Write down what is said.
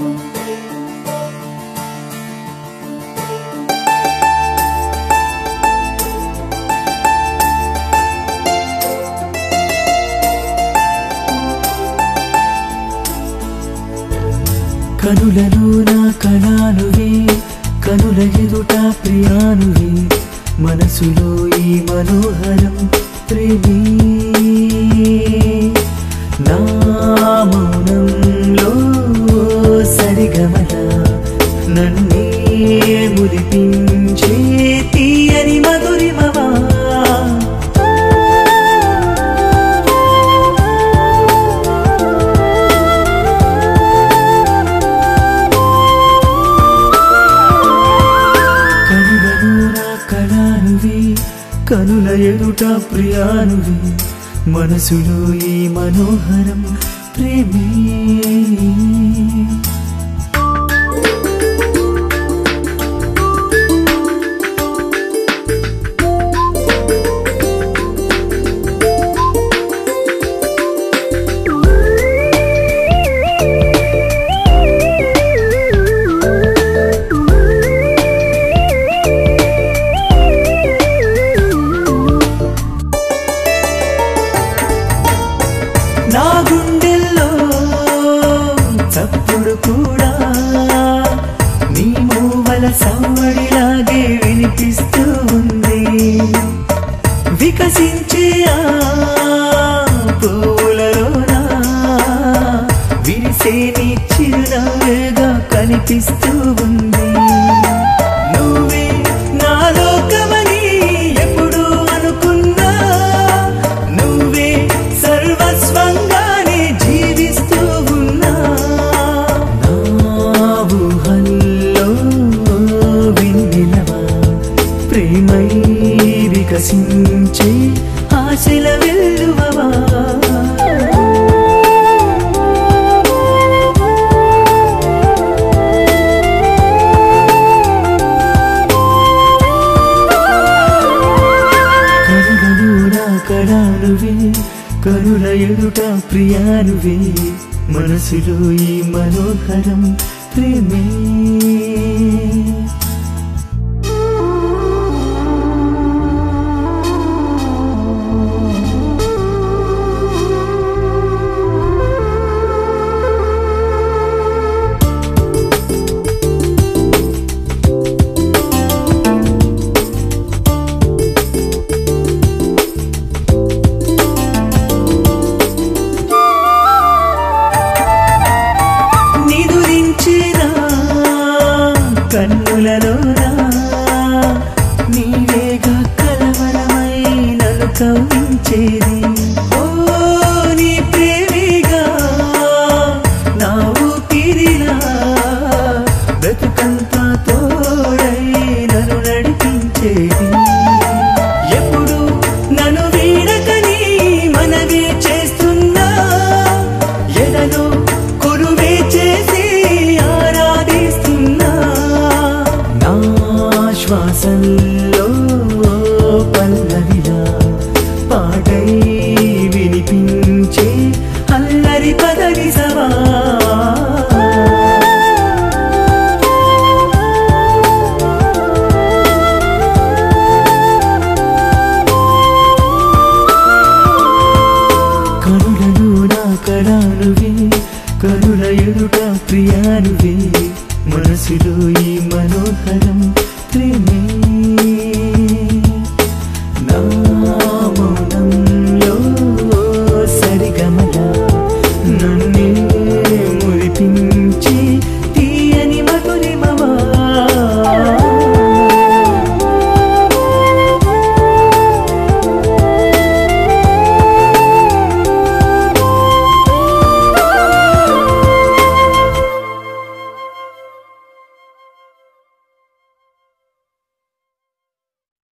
కనులలో నా కళానువే కనుల ఎదుట ప్రియానువే మనసులో ఈ మనోహరం ప్రేమే నా మౌనంలో సరిగమల నన్నే మురిపించే తీయని మధురిమవా కనులలో నా కళానువి కనుల ఎదుట ప్రియానువి మనసులో ఈ మనోహరం ప్రేమే నా గుండెల్లో చప్పుడు కూడా నీ మూవల సవ్వడిలాగే వినిపిస్తూ ఉంది వికసించే ఆ పువ్వులలోనా విరిసే నీ చిరునవ్వుగా కనిపిస్తూ ఉంది నువ్వే నా లోకమని ఎప్పుడు అనుకున్నా నువ్వే సర్వస్వంగానే జీవిస్తూ ఉన్నా నా ఊహల్లో వెన్నెలవా ప్రేమై వికసించే ఆశల వెల్లువవా కనులలో నా కళానువే కనుల ఎదుట ప్రియానువే మనసులో ఈ మనోహరం ప్రేమే నిదురించిన కన్నులలోనా నీవేగా కలవరమై నన్ను కవ్వించేది ఓ నీ ప్రేమిగా నా ఊపిరిలా బ్రతుకంతా తోడై నన్ను నడిపించేది ఎప్పుడు నన్ను వీడకని మనవి చేస్తున్నా ఎదలో కొలువే చేసి ఆరాధిస్తున్నా నా శ్వాసంలో పల్లవిలా పాటై వినిపించే అల్లరి పదవి సవా కనులలో నా కళానువే కనుల ఎదుట ప్రియానువే మనసులో ఈ మనోహరం ప్రేమే